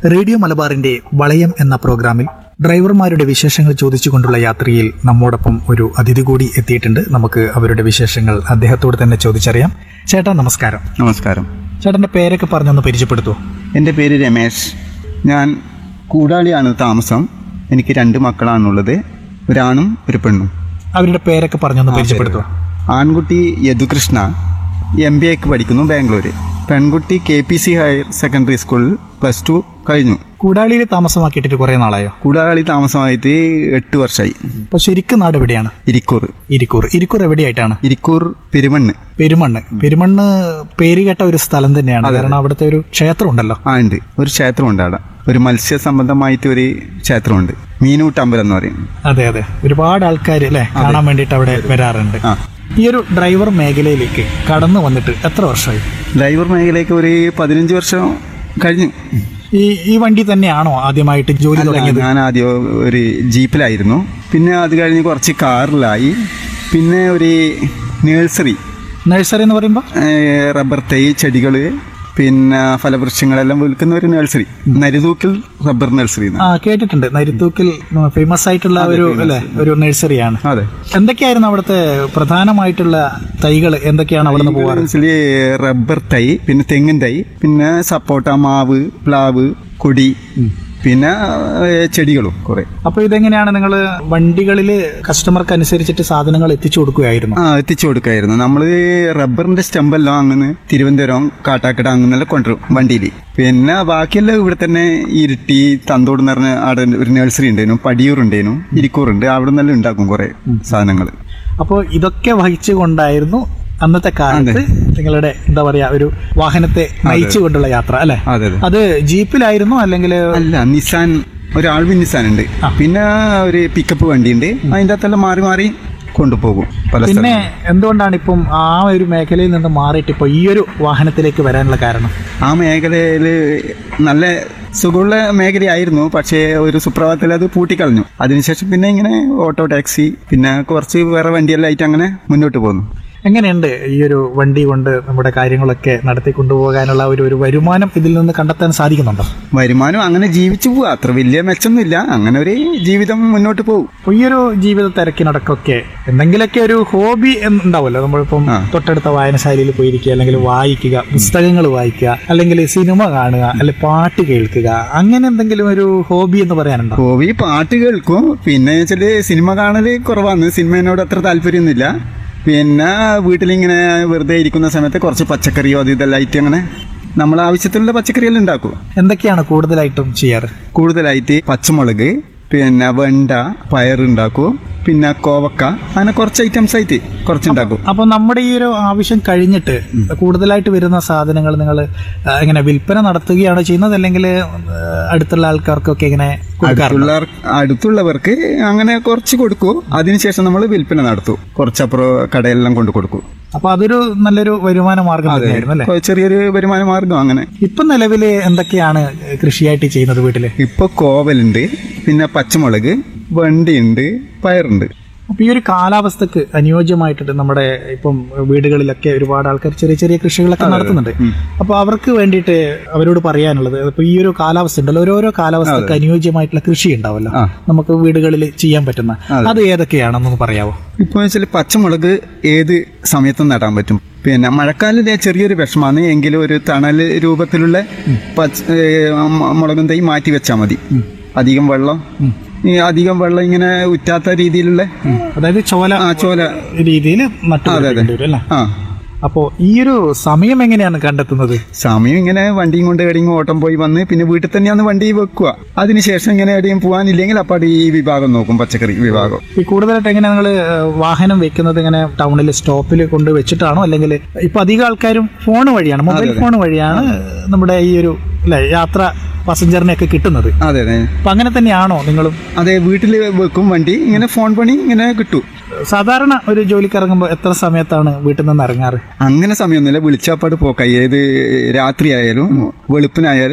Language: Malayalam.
റേഡിയോ മലബാറിന്റെ വളയം എന്ന പ്രോഗ്രാമിൽ ഡ്രൈവർമാരുടെ വിശേഷങ്ങൾ ചോദിച്ചുകൊണ്ടുള്ള യാത്രയിൽ നമ്മോടൊപ്പം ഒരു അതിഥി കൂടി എത്തിയിട്ടുണ്ട് നമുക്ക് അവരുടെ വിശേഷങ്ങൾ അദ്ദേഹത്തോട് തന്നെ ചോദിച്ചറിയാം ചേട്ടാ നമസ്കാരം നമസ്കാരം ചേട്ടന്റെ പേരൊക്കെ പറഞ്ഞൊന്ന് പരിചയപ്പെടുത്തൂ എൻ്റെ പേര് രമേശ് ഞാൻ കൂടാളിയാണ് താമസം എനിക്ക് രണ്ട് മക്കളാണുള്ളത് ഒരാണും ഒരു പെണ്ണും അവരുടെ പേരൊക്കെ പറഞ്ഞൊന്ന് പരിചയപ്പെടുത്തൂ ആൺകുട്ടി യദുകൃഷ്ണ എം ബി എക്ക് പഠിക്കുന്നു ബാംഗ്ലൂർ പെൺകുട്ടി K P C higher secondary സ്കൂളിൽ പ്ലസ് ടു കഴിഞ്ഞു കൂടാളിയിൽ താമസമാക്കിയിട്ട് കുറെ നാളായോ കൂടാളി താമസമായിട്ട് എട്ട് വർഷമായി അപ്പൊ ശരിക്കും നാട് എവിടെയാണ് ഇരിക്കൂർ ഇരിക്കൂർ ഇരിക്കൂർ എവിടെയായിട്ടാണ് ഇരിക്കൂർ പെരുമണ്ണ് പെരുമണ്ണ് പെരുമണ്ണ് പേര് കേട്ട ഒരു സ്ഥലം തന്നെയാണ് കാരണം അവിടുത്തെ ഒരു ക്ഷേത്രം ഉണ്ടല്ലോ ആ ഉണ്ട് ഒരു ക്ഷേത്രമുണ്ട് അവിടെ ഒരു മത്സ്യ സംബന്ധമായിട്ട് ഒരു ക്ഷേത്രമുണ്ട് മീനൂട്ടമ്പലം എന്ന് പറയും അതെ അതെ ഒരുപാട് ആൾക്കാർ അല്ലെ കാണാൻ വേണ്ടിയിട്ട് അവിടെ വരാറുണ്ട് ആ ഈ ഒരു ഡ്രൈവർ മേഖലയിലേക്ക് കടന്നു വന്നിട്ട് എത്ര വർഷമായി ഡ്രൈവർ മേഖലയ്ക്ക് ഒരു പതിനഞ്ച് വർഷം കഴിഞ്ഞു ഈ ഈ വണ്ടി തന്നെയാണോ ആദ്യമായിട്ട് ജോലി അല്ല, തുടങ്ങിയത് ഞാൻ ആദ്യം ഒരു ജീപ്പിലായിരുന്നു പിന്നെ അത് കഴിഞ്ഞ് കുറച്ച് കാറിലായി പിന്നെ ഒരു നേഴ്സറി നഴ്സറി എന്ന് പറയുമ്പോൾ റബ്ബർ തൈ ചെടികൾ പിന്നെ ഫലവൃക്ഷങ്ങളെല്ലാം വിൽക്കുന്ന ഒരു നഴ്സറി നരിതൂക്കിൽ റബ്ബർ നഴ്സറി ആ കേട്ടിട്ടുണ്ട് നരിത്തൂക്കിൽ ഫേമസ് ആയിട്ടുള്ള ഒരു അല്ലെ ഒരു നഴ്സറിയാണ് അതെ എന്തൊക്കെയായിരുന്നു അവിടുത്തെ പ്രധാനമായിട്ടുള്ള തൈകൾ എന്തൊക്കെയാണ് അവിടെ നിന്ന് പോവാറ് മനസ്സില് റബ്ബർ തൈ പിന്നെ തെങ്ങിൻ തൈ പിന്നെ സപ്പോട്ട മാവ് പ്ലാവ് കൊടി പിന്നെ ഏഹ്, ചെടികളും കുറെ അപ്പൊ ഇതെങ്ങനെയാണ് നിങ്ങൾ വണ്ടികളിൽ കസ്റ്റമർക്ക് അനുസരിച്ചിട്ട് സാധനങ്ങൾ എത്തിച്ചു കൊടുക്കുകയായിരുന്നു ആ എത്തിച്ചു കൊടുക്കായിരുന്നു നമ്മൾ റബ്ബറിന്റെ സ്റ്റമ്പെല്ലാം അങ്ങനെ തിരുവനന്തപുരം കാട്ടാക്കട അങ്ങനെല്ലാം കൊണ്ടുവരും വണ്ടിയിൽ പിന്നെ ബാക്കിയെല്ലാം ഇവിടെ തന്നെ ഇരുട്ടി തന്തോട് എന്ന് പറഞ്ഞ അവിടെ ഒരു നഴ്സറി ഉണ്ടായിരുന്നു പടിയൂർ ഉണ്ടായിരുന്നു ഇരിക്കൂറുണ്ട് അവിടെ നിന്നെല്ലാം ഉണ്ടാക്കും കുറെ സാധനങ്ങൾ അപ്പോൾ ഇതൊക്കെ വഹിച്ചുകൊണ്ടായിരുന്നു അന്നത്തെ കാലത്ത് നിങ്ങളുടെ എന്താ പറയാ ഒരു വാഹനത്തെ നയിച്ചുകൊണ്ടുള്ള യാത്ര അല്ലെ അതെ അതെ അത് ജീപ്പിലായിരുന്നു അല്ലെങ്കിൽ അല്ല നിസാൻ ഒരു ആൾവിൻ നിസാൻ ഉണ്ട് പിന്നെ ഒരു പിക്കപ്പ് വണ്ടിയുണ്ട് അതിൻ്റെ അകത്തെല്ലാം മാറി മാറി കൊണ്ടുപോകും പല സ്ഥലം പിന്നെ എന്തുകൊണ്ടാണ് ഇപ്പം ആ ഒരു മേഖലയിൽ നിന്ന് മാറിയിട്ട് ഇപ്പൊ ഈ ഒരു വാഹനത്തിലേക്ക് വരാനുള്ള കാരണം ആ മേഖലയിൽ നല്ല സുഖമുള്ള മേഖലയായിരുന്നു പക്ഷേ ഒരു സുപ്രഭാതത്തിൽ അത് പൂട്ടിക്കളഞ്ഞു അതിനുശേഷം പിന്നെ ഇങ്ങനെ ഓട്ടോ ടാക്സി പിന്നെ കുറച്ച് വേറെ വണ്ടിയെല്ലാം ആയിട്ട് അങ്ങനെ മുന്നോട്ട് പോകുന്നു എങ്ങനെയുണ്ട് ഈ ഒരു വണ്ടി കൊണ്ട് നമ്മുടെ കാര്യങ്ങളൊക്കെ നടത്തി കൊണ്ടുപോകാനുള്ള ഒരു ഒരു വരുമാനം ഇതിൽ നിന്ന് കണ്ടെത്താൻ സാധിക്കുന്നുണ്ടോ വരുമാനം അങ്ങനെ ജീവിച്ചു പോവാ അത്ര വലിയ മെച്ചമൊന്നുമില്ല അങ്ങനെ ഒരു ജീവിതം മുന്നോട്ട് പോകും അപ്പൊ ഈ ഒരു ജീവിത തിരക്കിനടക്കൊക്കെ എന്തെങ്കിലുമൊക്കെ ഒരു ഹോബി ഉണ്ടാവുമല്ലോ നമ്മളിപ്പം ആ. തൊട്ടടുത്ത വായനശാലയിൽ പോയിരിക്കുക അല്ലെങ്കിൽ വായിക്കുക പുസ്തകങ്ങൾ വായിക്കുക അല്ലെങ്കിൽ സിനിമ കാണുക അല്ലെങ്കിൽ പാട്ട് കേൾക്കുക അങ്ങനെ എന്തെങ്കിലും ഒരു ഹോബി എന്ന് പറയാനുണ്ടോ ഹോബി പാട്ട് കേൾക്കും പിന്നെ വെച്ചാല് സിനിമ കാണല് കുറവാണ് സിനിമയോട് അത്ര താല്പര്യമൊന്നുമില്ല പിന്നെ വീട്ടിലിങ്ങനെ വെറുതെ ഇരിക്കുന്ന സമയത്ത് കുറച്ച് പച്ചക്കറിയോ അത് ഇതെല്ലാം ആയിട്ട് അങ്ങനെ നമ്മൾ ആവശ്യത്തിലുള്ള പച്ചക്കറിയെല്ലാം ഉണ്ടാക്കും എന്തൊക്കെയാണ് കൂടുതലായിട്ടും ചെയ്യാറ് കൂടുതലായിട്ട് പച്ചമുളക് പിന്നെ വെണ്ട പയറുണ്ടാക്കും പിന്നെ കോവക്ക അങ്ങനെ കുറച്ച് ഐറ്റംസ് ആയിട്ട് കുറച്ചുണ്ടാക്കും അപ്പൊ നമ്മുടെ ഈ ഒരു ആവശ്യം കഴിഞ്ഞിട്ട് കൂടുതലായിട്ട് വരുന്ന സാധനങ്ങൾ നിങ്ങൾ എങ്ങനെ വിൽപ്പന നടത്തുകയാണോ ചെയ്യുന്നത് അല്ലെങ്കിൽ അടുത്തുള്ള ആൾക്കാർക്കൊക്കെ ഇങ്ങനെ കൊടുക്കാറുണ്ട് അടുത്തുള്ള അടുത്തുള്ളവർക്ക് അങ്ങനെ കുറച്ച് കൊടുക്കും അതിനുശേഷം നമ്മൾ വിൽപ്പന നടത്തും കുറച്ചപ്പുറം കടയെല്ലാം കൊണ്ട് കൊടുക്കും അപ്പൊ അതൊരു നല്ലൊരു വരുമാന മാർഗം തന്നെയായിരുന്നു അല്ലേ കൊ- ചെറിയൊരു വരുമാന മാർഗം അങ്ങനെ ഇപ്പൊ നിലവില് എന്തൊക്കെയാണ് കൃഷിയായിട്ട് ചെയ്യുന്നത് വീട്ടില് ഇപ്പൊ കോവലുണ്ട് പിന്നെ പച്ചമുളക് വണ്ടിയുണ്ട് പയറുണ്ട് അപ്പൊ ഈ ഒരു കാലാവസ്ഥക്ക് അനുയോജ്യമായിട്ടുണ്ട് നമ്മുടെ ഇപ്പം വീടുകളിലൊക്കെ ഒരുപാട് ആൾക്കാർ ചെറിയ ചെറിയ കൃഷികളൊക്കെ നടത്തുന്നുണ്ട് അപ്പൊ അവർക്ക് വേണ്ടിയിട്ട് അവരോട് പറയാനുള്ളത് ഇപ്പൊ ഈ ഒരു കാലാവസ്ഥ ഉണ്ടല്ലോ ഓരോരോ കാലാവസ്ഥക്ക് അനുയോജ്യമായിട്ടുള്ള കൃഷി ഉണ്ടാവല്ലോ ആ. നമുക്ക് വീടുകളിൽ ചെയ്യാൻ പറ്റുന്ന അത് ഏതൊക്കെയാണെന്നൊന്ന് പറയാവോ ഇപ്പൊ വെച്ചാൽ പച്ചമുളക് ഏത് സമയത്തും നടാൻ പറ്റും പിന്നെ മഴക്കാലത്ത് ചെറിയൊരു വിഷമാണ് എങ്കിലും ഒരു തണൽ രൂപത്തിലുള്ള പച്ച ഏ, മ- മുളകും തൈ മാറ്റി വെച്ചാൽ മതി അധികം വെള്ളം ഈ അധികം വെള്ളം ഇങ്ങനെ ഉറ്റാത്ത രീതിയിലുള്ള അതായത് ചോല ആ ചോല രീതിയിൽ നട്ടു അതെ, അതെ. വരും അല്ലേ ആ അപ്പോ ഈ ഒരു സമയം എങ്ങനെയാണ് കണ്ടെത്തുന്നത് സമയം ഇങ്ങനെ വണ്ടിയും കൊണ്ട് എവിടെയും ഓട്ടം പോയി വന്ന് പിന്നെ വീട്ടിൽ തന്നെയാണ് വണ്ടി വെക്കുക അതിനുശേഷം ഇങ്ങനെ എവിടെയും പോകാനില്ലെങ്കിൽ അപ്പോൾ ഈ വിഭാഗം നോക്കും പച്ചക്കറി വിഭാഗം ഈ കൂടുതലായിട്ട് എങ്ങനെ നിങ്ങൾ വാഹനം വെക്കുന്നത് ഇങ്ങനെ ടൗണിൽ സ്റ്റോപ്പിൽ കൊണ്ട് വെച്ചിട്ടാണോ അല്ലെങ്കിൽ ഇപ്പൊ അധികം ആൾക്കാരും ഫോൺ വഴിയാണ് മൊബൈൽ ഫോൺ വഴിയാണ് നമ്മുടെ ഈ ഒരു അല്ലെ യാത്ര പാസഞ്ചറിനെയൊക്കെ കിട്ടുന്നത് അതെ അതെ അപ്പൊ അങ്ങനെ തന്നെയാണോ നിങ്ങളും അതെ വീട്ടിൽ വെക്കും വണ്ടി ഇങ്ങനെ ഫോൺ പണി ഇങ്ങനെ കിട്ടും സാധാരണ ഒരു ജോലിക്ക് ഇറങ്ങുമ്പോൾ എത്ര സമയത്താണ് വീട്ടിൽ നിന്ന് ഇറങ്ങാറ് അങ്ങനെ സമയമൊന്നുമില്ല വിളിച്ചാപ്പാട് പോക്കായി ഏത് രാത്രി ആയാലും വെളുപ്പിനായാലും